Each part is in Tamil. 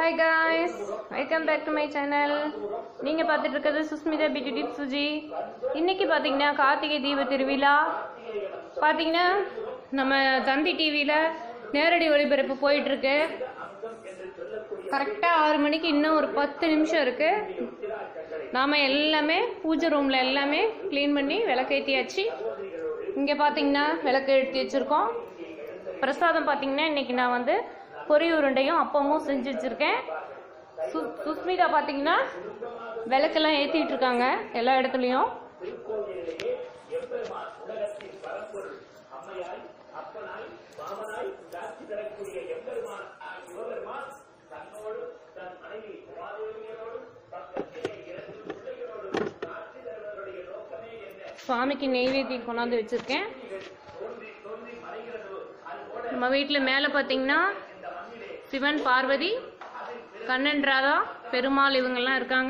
hi guys welcome back to my channel நீங்கள் பார்த்துட்டு இருக்கிறது சுஸ்மிதா பியூட்டி டிப் சுஜி இன்னைக்கு பார்த்தீங்கன்னா கார்த்திகை தீப திருவிழா பார்த்தீங்கன்னா நம்ம தந்தி டிவியில் நேரடி ஒளிபரப்பு போயிட்டுருக்கு கரெக்டாக ஆறு மணிக்கு இன்னும் ஒரு பத்து நிமிஷம் இருக்குது நாம் எல்லாமே பூஜை ரூமில் எல்லாமே க்ளீன் பண்ணி விளக்கேற்றியாச்சு இங்கே பார்த்தீங்கன்னா விளக்கு ஏற்றி வச்சுருக்கோம் பிரசாதம் பார்த்தீங்கன்னா இன்னைக்கு நான் வந்து பொரி உருண்டையும் அப்பமும் செஞ்சு வச்சுருக்கேன் சு சுஸ்மிதா பார்த்தீங்கன்னா விளக்கெல்லாம் ஏற்றிட்டு இருக்காங்க எல்லா இடத்துலையும் சுவாமிக்கு நெய்வேத்தியம் கொண்டாந்து வச்சுருக்கேன் நம்ம வீட்டில் மேலே பார்த்தீங்கன்னா சிவன் பார்வதி கண்ணன் ராதா பெருமாள் இவங்கெல்லாம் இருக்காங்க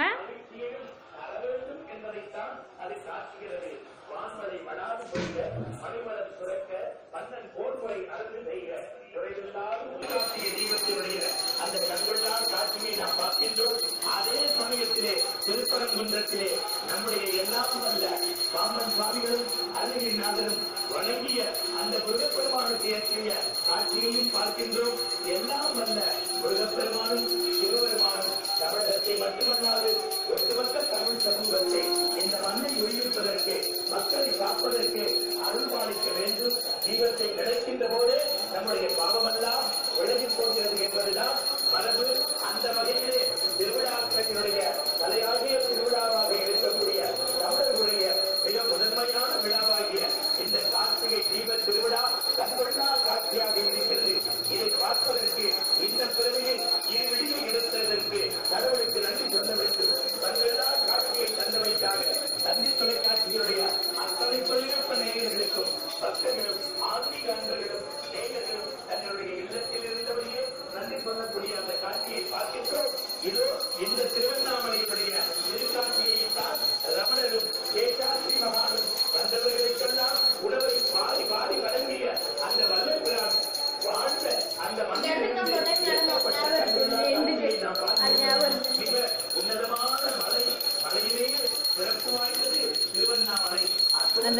கார்த்திகை தீபத்தினுடைய அந்த கண்கொள்ளாத காட்சியை நாம் பார்க்கின்றோம் அதே சமயத்திலே திருப்பரங்குன்றத்திலே நம்முடைய எல்லாம் அல்ல பாம்பன் சுவாமிகளும் அருணகிரிநாதரும் வணங்கிய அந்த முருகப்பெருமானுக்கு ஏற்றிய காட்சியையும் பார்க்கின்றோம் எல்லாம் அல்ல முருகப்பெருமானும் சிவபெருமானும் தமிழகத்தை மட்டுமல்லாது ஒட்டுமொத்த தமிழ் சமூகத்தை இந்த மண்ணை உயிர்ப்பதற்கு மக்களை காப்பதற்கு அருள் பாலிக்க வேண்டும் தீபத்தை கிடைக்கின்ற போதே நம்முடைய பாவமெல்லாம் விலகி போகிறது என்பதுதான் மரபு அந்த வகையிலே திருவிழாக்களினுடைய தலையாகிய திருவிழாவாக இருக்கக்கூடிய தமிழர்களுடைய மிக முதன்மையான விழாவாகிய இந்த கார்த்திகை தீப திருவிழா கண்கொள்ளா காட்சியாக இருக்கிறது இதை பார்ப்பதற்கு இந்த பிறவியில் இரு விடியை எடுத்ததற்கு கடவுளுக்கு நன்றி சொல்ல வேண்டும் கண்கொள்ளா காட்சியை தந்தமைக்காக தந்தி தொலைக்காட்சியுடைய அத்தனை தொழில்நுட்ப நேயர்களுக்கும் பக்தர்களும் ஆன்மீக அன்பர்களும் நேயர்களும் தங்களுடைய இல்லத்தில் இருந்தபடியே நன்றி சொல்லக்கூடிய அந்த காட்சியை பார்க்கின்றோம் இதோ இந்த திருவண்ணாமலையுடைய திருக்காட்சியை தான் ரமணரும் கேட்டாசி மகானும் வந்தவர்களுக்கெல்லாம் உணவை பாடி பாடி வழங்கிய அந்த வல்லபிரான் வாழ்ந்த அந்த மண்ணில் மிக உன்னதமான மலை மலையிலே சிறப்பு வாய்ந்தது திருவண்ணாமலை அந்த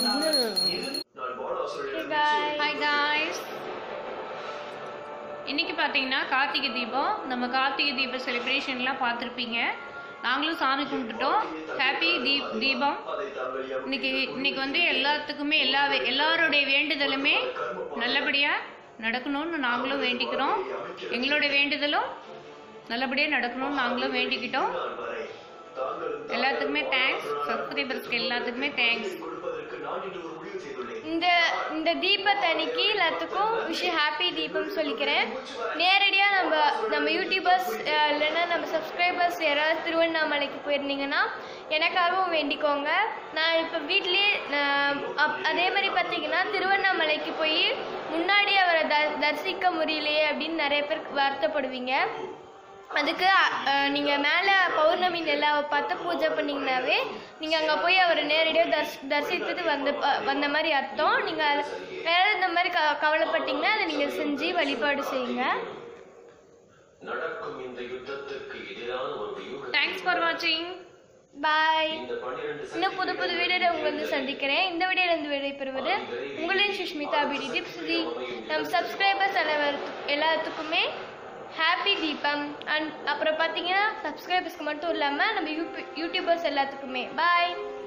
ஹாய் காய்ஸ் இன்னைக்கு பார்த்தீங்கன்னா கார்த்திகை தீபம் நம்ம கார்த்திகை தீப செலிப்ரேஷன்லாம் பார்த்துருப்பீங்க நாங்களும் சாமி கும்பிட்டுட்டோம் ஹாப்பி தீப் தீபம் இன்னைக்கு இன்னைக்கு வந்து எல்லாத்துக்குமே எல்லா வே- எல்லாருடைய வேண்டுதலுமே நல்லபடியாக நடக்கணும்னு நாங்களும் வேண்டிக்கிறோம் எங்களுடைய வேண்டுதலும் நல்லபடியாக நடக்கணும்னு நாங்களும் வேண்டிக்கிட்டோம் எல்லாத்துக்குமே தேங்க்ஸ் சப்ஸ்கிரைபர்ஸ்க்கு எல்லாத்துக்குமே தேங்க்ஸ் இந்த இந்த தீபத்தன்னைக்கு எல்லாத்துக்கும் விஷ் ஹாப்பி தீபம் சொல்லிக்கிறேன் நேரடியாக நம்ம நம்ம யூடியூபர்ஸ் அஹ், இல்லைன்னா நம்ம சப்ஸ்கிரைபர்ஸ் யாராவது திருவண்ணாமலைக்கு போயிருந்தீங்கன்னா எனக்காகவும் வேண்டிக்கோங்க நான் இப்போ வீட்லேயே அதே மாதிரி பார்த்தீங்கன்னா திருவண்ணாமலைக்கு போய் முன்னாடி அவரை த தரிசிக்க முடியலையே அப்படின்னு நிறைய பேர் வருத்தப்படுவீங்க அதுக்கு நீங்கள் மேலே பௌர்ணமி நிலாவை பார்த்து பூஜை பண்ணிங்கனாவே நீங்கள் அங்கே போய் அவரை நேரடியாக தரிசி தரிசித்துட்டு வந்த ப- வந்த மாதிரி அர்த்தம் நீங்கள் வேறு இந்த மாதிரி க கவலைப்பட்டீங்கன்னா அதை நீங்கள் செஞ்சு வழிபாடு செய்யுங்க நடக்கும் இந்த யுத்தத்திற்கு எதிரான ஒரு வியூகம் தேங்க்ஸ் ஃபார் வாட்சிங் பாய் இந்த பன்னிரண்டு இன்னும் புது புது வீடியோவில் உங்களை வந்து சந்திக்கிறேன் இந்த வீடியோலேருந்து விடைபெறுவது உங்களின் சுஷ்மிதா பிடி டிப்ஸ் தி நம் சப்ஸ்கிரைபர்ஸ் எல்லாத்துக்கும் எல்லாத்துக்குமே ஹாப்பி தீபம் அண்ட் அப்புறம் பார்த்தீங்கன்னா சப்ஸ்கிரைபர்ஸ்க்கு மட்டும் இல்லாமல் நம்ம யூபி யூடியூபர்ஸ் எல்லாத்துக்குமே பாய்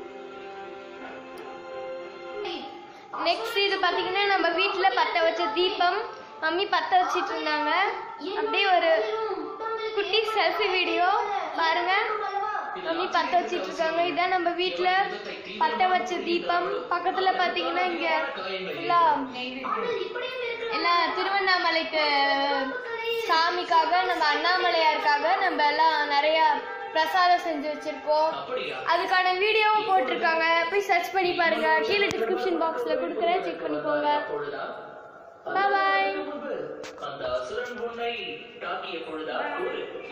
நெக்ஸ்ட் இது பார்த்தீங்கன்னா நம்ம வீட்டில் பற்ற வச்ச தீபம் மம்மி பற்ற வச்சிட்டு இருந்தாங்க அப்படியே ஒரு குட்டி செல்ஃபி வீடியோ பாருங்க மம்மி பற்ற வச்சிட்டு இருக்காங்க இதான் நம்ம வீட்டில் பற்ற வச்ச தீபம் பக்கத்தில் பார்த்தீங்கன்னா இங்கே ஃபுல்லாக எல்லாம் திருவண்ணாமலைக்கு சாமிக்காக நம்ம அண்ணாமலையாருக்காக நம்ம எல்லாம் நிறைய பிரசாதம் செஞ்சு வச்சிருக்கோம் அதுக்கான வீடியோவும் போட்டிருக்காங்க போய் சர்ச் பண்ணி பாருங்க கீழே டிஸ்கிரிப்ஷன் பாக்ஸ்ல கொடுக்குறேன் செக் பண்ணிக்கோங்க பாய் அந்த அசுரன் பொண்ணை தாக்கிய பொழுதா கூறு